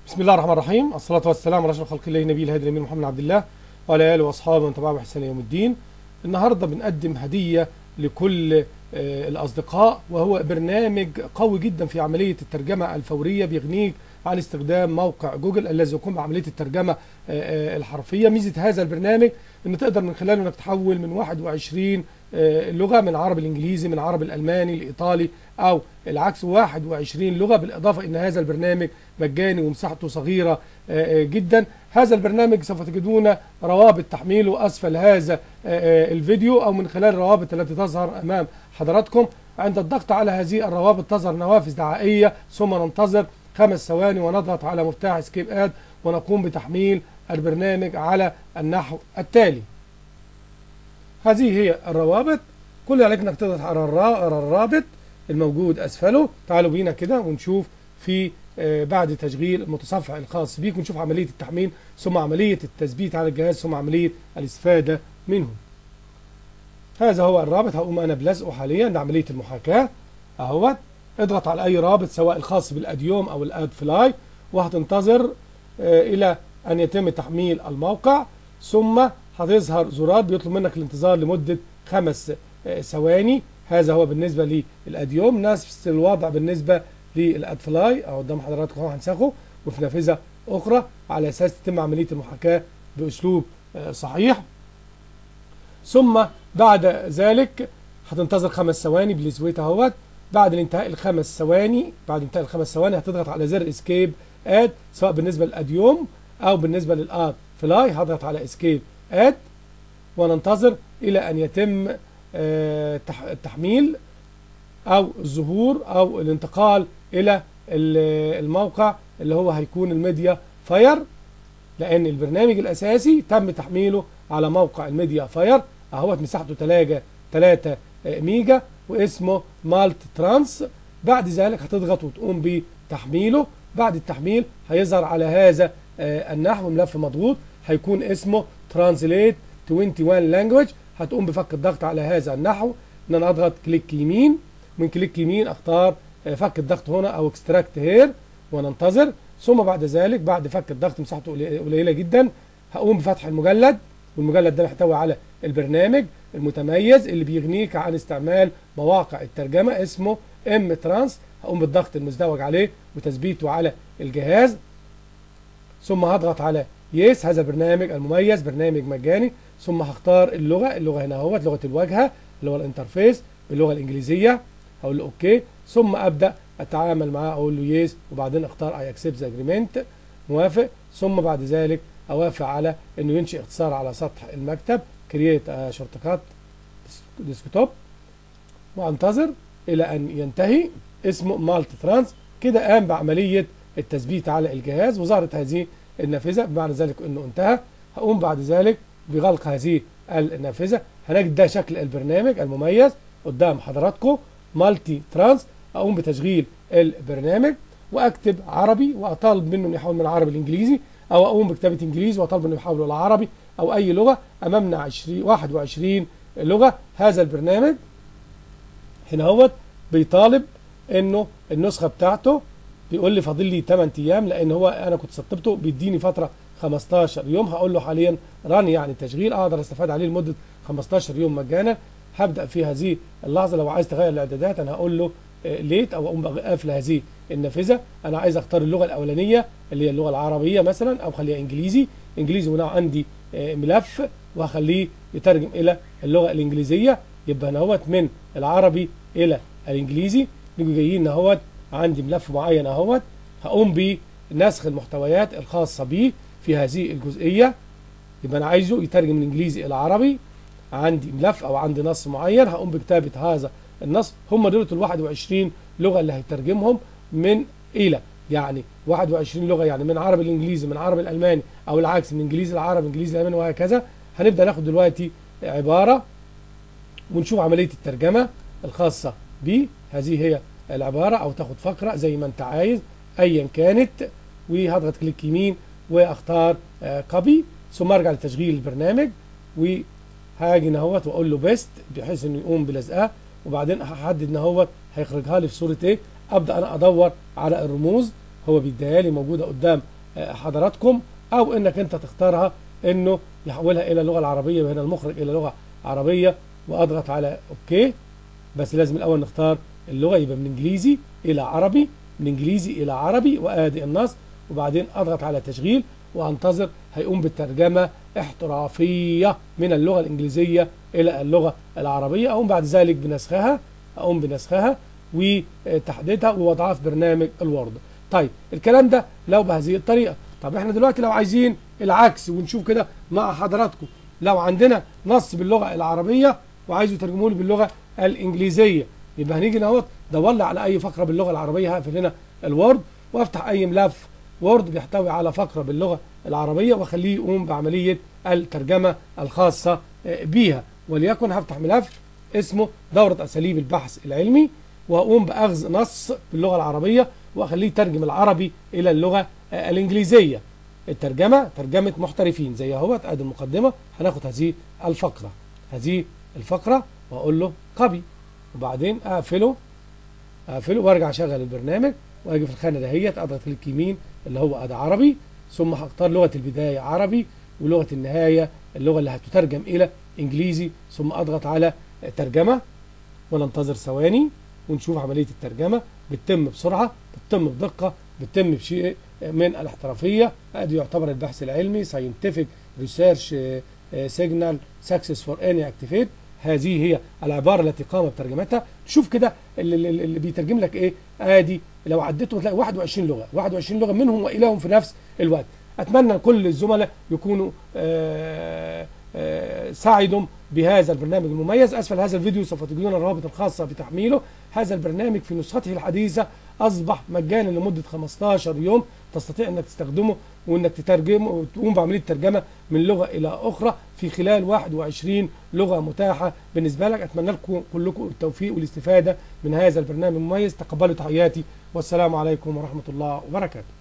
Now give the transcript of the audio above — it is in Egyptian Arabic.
بسم الله الرحمن الرحيم الصلاة والسلام على أشرف خلق الله نبي الهادي الأمين محمد عبد الله وعلى آله وأصحابه ومن تبعه بإحسان يوم الدين النهاردة بنقدم هدية لكل آه، الأصدقاء وهو برنامج قوي جدا في عملية الترجمة الفورية بيغنيك عن استخدام موقع جوجل الذي يقوم بعملية الترجمة آه، آه، الحرفية ميزة هذا البرنامج أن تقدر من خلاله أنك تحول من 21 آه، لغة من عربي الإنجليزي من عربي الألماني الإيطالي أو العكس 21 لغة بالإضافة أن هذا البرنامج مجاني ومساحته صغيرة آه، آه، جدا هذا البرنامج سوف تجدون روابط تحميله أسفل هذا آه، آه، الفيديو أو من خلال الروابط التي تظهر أمام حضراتكم عند الضغط على هذه الروابط تظهر نوافذ دعائية ثم ننتظر خمس ثواني ونضغط على مفتاح سكيب آد ونقوم بتحميل البرنامج على النحو التالي هذه هي الروابط كل اللي عليك انك تضغط على الرا- على الرابط الموجود اسفله تعالوا بينا كده ونشوف في آه، بعد تشغيل المتصفح الخاص بيك ونشوف عملية التحميل ثم عملية التثبيت على الجهاز ثم عملية الاستفادة منه هذا هو الرابط هقوم انا بلزقه حاليا لعملية المحاكاة اهوت اضغط على اي رابط سواء الخاص بالاديوم او الاد فلاي وهتنتظر آه، الى ان يتم تحميل الموقع ثم هتظهر زرار بيطلب منك الانتظار لمدة خمس آه، ثواني هذا هو بالنسبة للاديوم نفس الوضع بالنسبة للاد فلاي او قدام حضراتكم اهو هنسخه وفي نافذة اخرى على اساس تتم عملية المحاكاة باسلوب آه، صحيح ثم بعد ذلك هتنتظر خمس ثواني بالسويت اهوت بعد الانتهاء الخمس ثواني بعد انتهاء الخمس ثواني هتضغط على زر اسكيب اد سواء بالنسبه للاديوم او بالنسبه للاد فلاي هضغط على اسكيب اد وننتظر الى ان يتم آه، تح- التحميل او الظهور او الانتقال الى ال- الموقع اللي هو هيكون الميديا فاير لان البرنامج الاساسي تم تحميله على موقع الميديا فاير اهوت مساحته 3 3 ميجا واسمه مالت ترانس بعد ذلك هتضغط وتقوم بتحميله بعد التحميل هيظهر على هذا آه، النحو ملف مضغوط هيكون اسمه ترانسليت 21 لانجوج هتقوم بفك الضغط على هذا النحو ان انا اضغط كليك يمين من كليك يمين اختار آه، فك الضغط هنا او اكستراكت هير وننتظر ثم بعد ذلك بعد فك الضغط مساحته قلي- قليله جدا هقوم بفتح المجلد والمجلد ده بيحتوي على البرنامج المتميز اللي بيغنيك عن استعمال مواقع الترجمه اسمه ام ترانس هقوم بالضغط المزدوج عليه وتثبيته على الجهاز ثم هضغط على يس هذا البرنامج المميز برنامج مجاني ثم هختار اللغه اللغه هنا اهوت لغه الواجهه اللي هو الانترفيس باللغه الانجليزيه هقول له اوكي ثم ابدا اتعامل معاه اقول له يس وبعدين اختار اي اكسبت ذا اجريمنت موافق ثم بعد ذلك اوافق على انه ينشئ اختصار على سطح المكتب كرييت شورت كات ديسكتوب وانتظر الى ان ينتهي اسمه مالت ترانس كده قام بعمليه التثبيت على الجهاز وظهرت هذه النافذه بمعنى ذلك انه انتهى هقوم بعد ذلك بغلق هذه النافذه هنجد ده شكل البرنامج المميز قدام حضراتكم مالتي ترانس اقوم بتشغيل البرنامج واكتب عربي واطالب منه انه يحول من العربي الانجليزي او اقوم بكتابه انجليزي واطالب انه يحوله الى عربي او اي لغه امامنا 20 21 لغه هذا البرنامج هنا هوت بيطالب انه النسخه بتاعته بيقول لي فاضل لي 8 ايام لان هو انا كنت سطبته بيديني فتره 15 يوم هقول له حاليا ران يعني تشغيل اقدر استفاد عليه لمده 15 يوم مجانا هبدا في هذه اللحظه لو عايز تغير الاعدادات انا هقول له آه، ليت او اقوم قافل هذه النافذه انا عايز اختار اللغه الاولانيه اللي هي اللغه العربيه مثلا او خليها انجليزي انجليزي هنا عندي آه، ملف وهخليه يترجم الى اللغه الانجليزيه يبقى انا اهوت من العربي الى الانجليزي نيجي جايين اهوت عندي ملف معين اهوت هقوم بنسخ المحتويات الخاصه بيه في هذه الجزئيه يبقى انا عايزه يترجم من انجليزي الى عربي عندي ملف او عندي نص معين هقوم بكتابه هذا النص هم دول ال 21 لغه اللي هيترجمهم من الى يعني 21 لغه يعني من عربي الانجليزي من عربي الالماني او العكس من انجليزي العربي انجليزي الالماني وهكذا هنبدا ناخد دلوقتي عباره ونشوف عمليه الترجمه الخاصه بيه هذه هي العباره او تاخد فقره زي ما انت عايز ايا كانت وهضغط كليك يمين واختار كوبي ثم ارجع لتشغيل البرنامج وهاجي نهوت واقول له بيست بحيث انه يقوم بلزقها وبعدين هحدد نهوت هيخرجها لي في صوره ايه ابدا انا ادور على الرموز هو بيديها لي موجوده قدام آه، حضراتكم او انك انت تختارها انه يحولها الى اللغه العربيه وهنا المخرج الى لغه عربيه واضغط على اوكي بس لازم الاول نختار اللغه يبقى من انجليزي الى عربي من انجليزي الى عربي وادي النص وبعدين اضغط على تشغيل وانتظر هيقوم بالترجمه احترافيه من اللغه الانجليزيه الى اللغه العربيه اقوم بعد ذلك بنسخها اقوم بنسخها وتحديدها ووضعها في برنامج الوورد طيب الكلام ده لو بهذه الطريقه طب احنا دلوقتي لو عايزين العكس ونشوف كده مع حضراتكم لو عندنا نص باللغه العربيه وعايزه يترجموا لي باللغه الانجليزيه يبقى هنيجي نهوت دور لي على اي فقره باللغه العربيه هقفل هنا الوورد وافتح اي ملف وورد بيحتوي على فقره باللغه العربيه واخليه يقوم بعمليه الترجمه الخاصه آه، بيها وليكن هفتح ملف اسمه دوره اساليب البحث العلمي واقوم باخذ نص باللغه العربيه واخليه يترجم العربي الى اللغه آه، الانجليزيه الترجمه ترجمه محترفين زي اهوت ادي المقدمه هناخد هذه الفقره هذه الفقره واقول له كوبي وبعدين اقفله اقفله وارجع اشغل البرنامج واجي في الخانه دهيت اضغط كليك يمين اللي هو ادي عربي ثم هختار لغه البدايه عربي ولغه النهايه اللغه اللي هتترجم الى انجليزي ثم اضغط على ترجمه وننتظر ثواني ونشوف عمليه الترجمه بتتم بسرعه بتتم بدقه بتتم بشيء من الاحترافيه ادي يعتبر البحث العلمي ساينتفك ريسيرش سيجنال سكسس فور اني اكتيفيت هذه هي العباره التي قام بترجمتها شوف كده اللي, اللي اللي بيترجم لك ايه ادي لو عديته تلاقي 21 لغه 21 لغه منهم واليهم في نفس الوقت اتمنى كل الزملاء يكونوا آه، آه، سعدوا بهذا البرنامج المميز اسفل هذا الفيديو سوف تجدون الروابط الخاصه بتحميله هذا البرنامج في نسخته الحديثه اصبح مجانا لمده 15 يوم تستطيع انك تستخدمه وانك تترجمه وتقوم بعمليه ترجمه من لغه الى اخرى في خلال 21 لغه متاحه بالنسبه لك اتمنى لكم كلكم التوفيق والاستفاده من هذا البرنامج المميز تقبلوا تحياتي والسلام عليكم ورحمه الله وبركاته